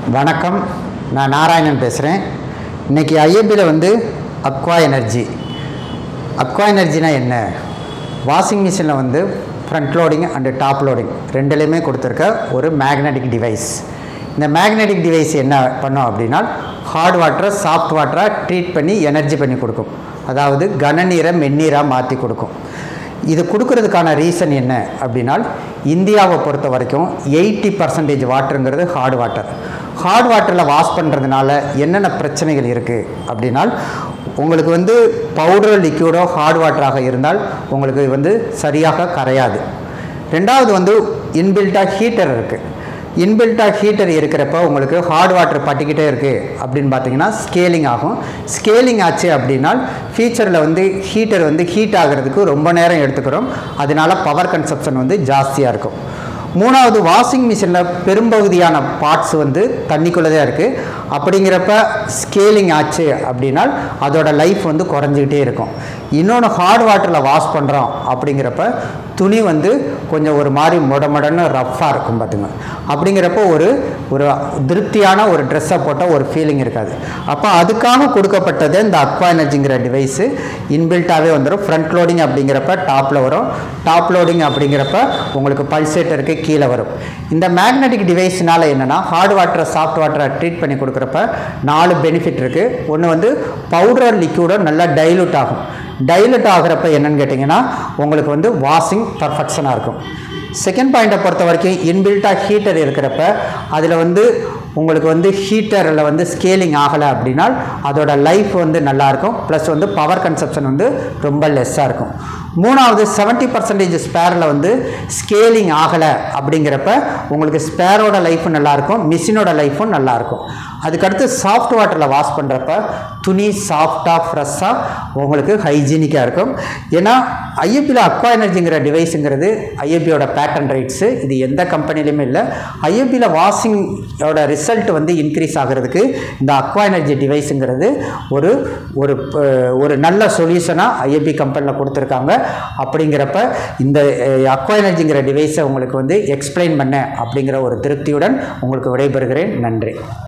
வணக்கம் நான் நாராயணன் பேசுகிறேன் இன்றைக்கி ஐஎம்பியில் வந்து அக்வா எனர்ஜி அக்வா எனர்ஜினா என்ன வாஷிங் மிஷினில் வந்து front loading and top loading ரெண்டுலேயுமே கொடுத்துருக்க ஒரு மேக்னெட்டிக் டிவைஸ் இந்த மேக்னெட்டிக் டிவைஸ் என்ன பண்ணும் அப்படின்னா ஹார்ட் வாட்டரை சாஃப்ட் வாட்டராக ட்ரீட் பண்ணி எனர்ஜி பண்ணி கொடுக்கும் அதாவது கனநீரை மென்னீராக மாற்றி கொடுக்கும் இது கொடுக்கறதுக்கான ரீசன் என்ன அப்படின்னா இந்தியாவை பொறுத்த வரைக்கும் எயிட்டி பர்சன்டேஜ் வாட்டருங்கிறது ஹார்ட் வாட்டர் ஹார்ட் வாட்டரில் வாஷ் பண்ணுறதுனால என்னென்ன பிரச்சனைகள் இருக்குது அப்படின்னா உங்களுக்கு வந்து பவுடரோ லிக்யூடோ ஹார்ட் வாட்டராக இருந்தால் உங்களுக்கு வந்து சரியாக கரையாது ரெண்டாவது வந்து இன்பில்ட்டாக ஹீட்டர் இருக்குது இன்பில்ட்டாக ஹீட்டர் இருக்கிறப்ப உங்களுக்கு ஹார்ட் வாட்டர் பட்டிக்கிட்டே இருக்குது அப்படின்னு பார்த்தீங்கன்னா ஸ்கேலிங் ஆகும் ஸ்கேலிங் ஆச்சு அப்படின்னா ஃபியூச்சரில் வந்து ஹீட்டர் வந்து ஹீட் ஆகிறதுக்கு ரொம்ப நேரம் எடுத்துக்கிறோம் அதனால பவர் கன்சப்ஷன் வந்து ஜாஸ்தியாக இருக்கும் மூணாவது வாஷிங் மிஷினில் பெரும்பகுதியான பார்ட்ஸ் வந்து தண்ணிக்குள்ளே தான் இருக்குது அப்படிங்கிறப்ப ஸ்கேலிங் ஆச்சு அப்படின்னா அதோட லைஃப் வந்து குறைஞ்சிக்கிட்டே இருக்கும் இன்னொன்று ஹார்ட் வாட்டரில் வாஷ் பண்ணுறோம் அப்படிங்கிறப்ப துணி வந்து கொஞ்சம் ஒரு மாதிரி முடமுடன்னு ரஃப்பாக இருக்கும் பார்த்துங்க அப்படிங்கிறப்போ ஒரு ஒரு திருப்தியான ஒரு ட்ரெஸ்ஸை போட்டால் ஒரு ஃபீலிங் இருக்காது அப்போ அதுக்காக கொடுக்கப்பட்டது இந்த அக்வா எனர்ஜிங்கிற டிவைஸு இன்பில்ட்டாகவே வந்துடும் ஃப்ரண்ட் லோடிங் அப்படிங்கிறப்ப டாப்பில் வரும் டாப் லோடிங் அப்படிங்கிறப்ப உங்களுக்கு பல்சேட்டருக்கு கீழே வரும் இந்த மேக்னெட்டிக் டிவைஸ்னால என்னென்னா ஹார்ட் வாட்டரை சாஃப்ட் வாட்டரை ட்ரீட் பண்ணி கொடுக்குறப்ப நாலு பெனிஃபிட் இருக்குது ஒன்று வந்து பவுடர் லிக்யூடோ நல்லா டைலூட் ஆகும் டைலூட் ஆகிறப்ப என்னன்னு கேட்டிங்கன்னா உங்களுக்கு வந்து வாஷிங் பர்ஃபெக்ஷனாக இருக்கும் செகண்ட் பாயிண்ட்டை பொறுத்த வரைக்கும் இன்பில்ட்டாக ஹீட்டர் இருக்கிறப்ப அதில் வந்து உங்களுக்கு வந்து ஹீட்டரில் வந்து ஸ்கேலிங் ஆகலை அப்படின்னா அதோட லைஃப் வந்து நல்லாயிருக்கும் ப்ளஸ் வந்து பவர் கன்சப்ஷன் வந்து ரொம்ப லெஸ்ஸாக இருக்கும் மூணாவது செவன்ட்டி பர்சன்டேஜ் ஸ்பேரில் வந்து ஸ்கேலிங் ஆகலை அப்படிங்கிறப்ப உங்களுக்கு ஸ்பேரோட லைஃபும் நல்லாயிருக்கும் மிஷினோட லைஃபும் நல்லாயிருக்கும் அதுக்கடுத்து சாஃப்ட் வாட்டரில் வாஷ் பண்ணுறப்ப துணி சாஃப்டாக ஃப்ரெஷ்ஷாக உங்களுக்கு ஹைஜீனிக்காக இருக்கும் ஏன்னா ஐஎப்பியில் அக்வா எனர்ஜிங்கிற டிவைஸுங்கிறது ஐஎப்பியோட பேட்டன் ரைட்ஸு இது எந்த கம்பெனிலையுமே இல்லை ஐஎப்பியில் வாஷிங்கோட ரிசல்ட் வந்து இன்க்ரீஸ் ஆகிறதுக்கு இந்த அக்வா எனர்ஜி டிவைஸுங்கிறது ஒரு ஒரு அஹ், ஒரு நல்ல சொல்யூஷனாக ஐஎப்பி கம்பெனியில் கொடுத்துருக்காங்க அப்படிங்கிறப்ப இந்த அக்வா எனர்ஜிங்கிற டிவைஸை உங்களுக்கு வந்து எக்ஸ்பிளைன் பண்ண அப்படிங்கிற ஒரு திருப்தியுடன் உங்களுக்கு விடைபெறுகிறேன் நன்றி